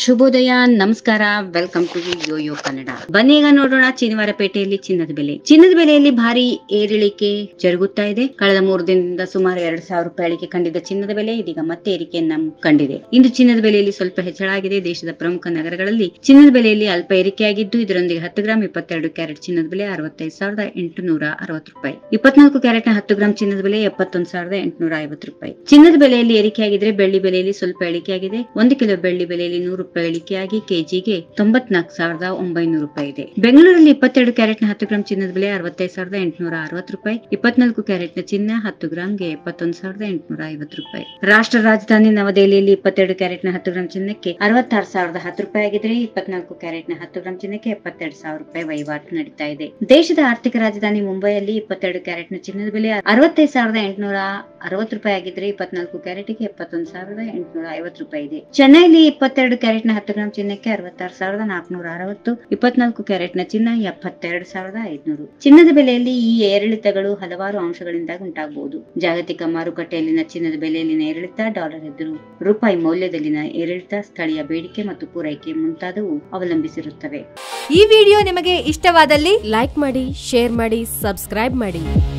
ಶುಭೋದಯ ನಮಸ್ಕಾರ welcome to Yoyo Kannada ಬನ್ನಿ ಈಗ ನೋಡೋಣ ಚಿನ್ನವಾರಪೇಟೆಯಲ್ಲಿ ಚಿನ್ನದ ಬೆಲೆ ಚಿನ್ನದ ಬೆಲೆಯಲ್ಲಿ ಭಾರಿ ಏರಿಳಿಕೆ ಜರುಗುತ್ತಾ ಇದೆ ಕಳೆದ ಮೂರು ದಿನದಿಂದ ಸುಮಾರು ಎರಡ್ ಸಾವಿರ ರೂಪಾಯಿ ಇಳಿಕೆ ಕಂಡಿದ್ದ ಚಿನ್ನದ ಬೆಲೆ ಇದೀಗ ಮತ್ತೆ ಏರಿಕೆಯನ್ನ ಕಂಡಿದೆ ಇಂದು ಚಿನ್ನದ ಬೆಲೆಯಲ್ಲಿ ಸ್ವಲ್ಪ ಹೆಚ್ಚಳ ಆಗಿದೆ ದೇಶದ ಪ್ರಮುಖ ನಗರಗಳಲ್ಲಿ ಚಿನ್ನದ ಬೆಲೆಯಲ್ಲಿ ಅಲ್ಪ ಏರಿಕೆಯಾಗಿದ್ದು ಇದರೊಂದಿಗೆ ಹತ್ತು ಗ್ರಾಂ ಇಪ್ಪತ್ತೆರಡು ಕ್ಯಾರೆಟ್ ಚಿನ್ನದ ಬೆಲೆ ಅರವತ್ತೈದು ಸಾವಿರದ ಎಂಟುನೂರ ಅರವತ್ತು ರೂಪಾಯಿ ಇಪ್ಪತ್ನಾಲ್ಕು ಕ್ಯಾರೆಟ್ನ ಹತ್ತು ಗ್ರಾಂ ಚಿನ್ನದ ಬೆಲೆ ಎಪ್ಪತ್ತೊಂದು ಸಾವಿರದ ಎಂಟುನೂರ ಐವತ್ತು ರೂಪಾಯಿ ಚಿನ್ನದ ಬೆಲೆಯಲ್ಲಿ ಏರಿಕೆಯಾಗಿದ್ರೆ ಬೆಳ್ಳಿ ಬೆಲೆಯಲ್ಲಿ ಸ್ವಲ್ಪ ಇಳಿಕೆಯಾಗಿದೆ ಒಂದು ಕಿಲೋ ಬೆಳ್ಳಿ ಬೆಲೆಯಲ್ಲಿ ನೂರು ರೂಪಾಯಿ ಇಳಿಕೆಯಾಗಿ ಕೆಜಿಗೆ ತೊಂಬತ್ನಾಲ್ಕು ಸಾವಿರದ ಒಂಬೈನೂರು ರೂಪಾಯಿ ಇದೆ ಬೆಂಗಳೂರಲ್ಲಿ ಇಪ್ಪತ್ತೆರಡು ಕ್ಯಾರೆಟ್ನ ಹತ್ತು ಗ್ರಾಂ ಚಿನ್ನದ ಬೆಲೆ ಅರವತ್ತೈದು ಸಾವಿರದ ಎಂಟುನೂರ ಅರವತ್ತು ರೂಪಾಯಿ ಇಪ್ಪತ್ನಾಲ್ಕು ಕ್ಯಾರೆಟ್ನ ಚಿನ್ನ ಹತ್ತು ಗ್ರಾಂಗೆ ಎಪ್ಪತ್ತೊಂದು ಸಾವಿರದ ಎಂಟುನೂರ ಐವತ್ತು ರೂಪಾಯಿ ರಾಷ್ಟ್ರ ರಾಜಧಾನಿ ನವದೆಹಲಿಯಲ್ಲಿ ಇಪ್ಪತ್ತೆರಡು ಕ್ಯಾರೆಟ್ನ ಹತ್ತು ಗ್ರಾಂ ಚಿನ್ನಕ್ಕೆ ಅರವತ್ತಾರು ಸಾವಿರದ ಹತ್ತು ರೂಪಾಯಿ ಆಗಿದ್ರೆ ಇಪ್ಪತ್ನಾಲ್ಕು ಕ್ಯಾರೆಟ್ನ ಹತ್ತು ಗ್ರಾಂ ಚಿನ್ನಕ್ಕೆ ಎಪ್ಪತ್ತೆರಡು ಸಾವಿರ ರೂಪಾಯಿ ವಹಿವಾಟು ನಡೀತಾ ಇದೆ ದೇಶದ ಆರ್ಥಿಕ ರಾಜಧಾನಿ ಮುಂಬೈಯಲ್ಲಿ ಇಪ್ಪತ್ತೆರಡು ಕ್ಯಾರೆಟ್ನ ಚಿನ್ನದ ಬೆಲೆ ಅರವತ್ತೈದು ಸಾವಿರದ ಎಂಟುನೂರ ಅರವತ್ತು ರೂಪಾಯಿ ಆಗಿದ್ರೆ ಇಪ್ಪತ್ನಾಲ್ಕು ಕ್ಯಾರೆಟ್ಗೆ ಎಪ್ಪತ್ತೊಂದು ಸಾವಿರದ ಎಂಟುನೂರ ಐವತ್ತು ರೂಪಾಯಿ ಇದೆ ಚೆನ್ನೈಲಿ ಇಪ್ಪತ್ತೆರಡು ಕ್ಯಾರೆಟ್ನ ಹತ್ತು ಗ್ರಾಂ ಚಿನ್ನಕ್ಕೆ ಅರವತ್ತಾರು ಸಾವಿರದ ನಾಲ್ಕುನೂರ ಅರವತ್ತು ಇಪ್ಪತ್ನಾಲ್ಕು ಕ್ಯಾರೆಟ್ನ ಚಿನ್ನ ಎಪ್ಪತ್ತೆರಡು ಸಾವಿರದ ಐದುನೂರು ಚಿನ್ನದ ಬೆಲೆಯಲ್ಲಿ ಈ ಏರಿಳಿತಗಳು ಹಲವಾರು ಅಂಶಗಳಿಂದಾಗಿ ಉಂಟಾಗಬಹುದು ಜಾಗತಿಕ ಮಾರುಕಟ್ಟೆಯಲ್ಲಿನ ಚಿನ್ನದ ಬೆಲೆಯಲ್ಲಿನ ಏರಿಳಿತ ಡಾಲರ್ ಎದುರು ರೂಪಾಯಿ ಮೌಲ್ಯದಲ್ಲಿನ ಏರಿಳಿತ ಸ್ಥಳೀಯ ಬೇಡಿಕೆ ಮತ್ತು ಪೂರೈಕೆ ಮುಂತಾದವು ಅವಲಂಬಿಸಿರುತ್ತವೆ ಈ ವಿಡಿಯೋ ನಿಮಗೆ ಇಷ್ಟವಾದಲ್ಲಿ ಲೈಕ್ ಮಾಡಿ ಶೇರ್ ಮಾಡಿ ಸಬ್ಸ್ಕ್ರೈಬ್ ಮಾಡಿ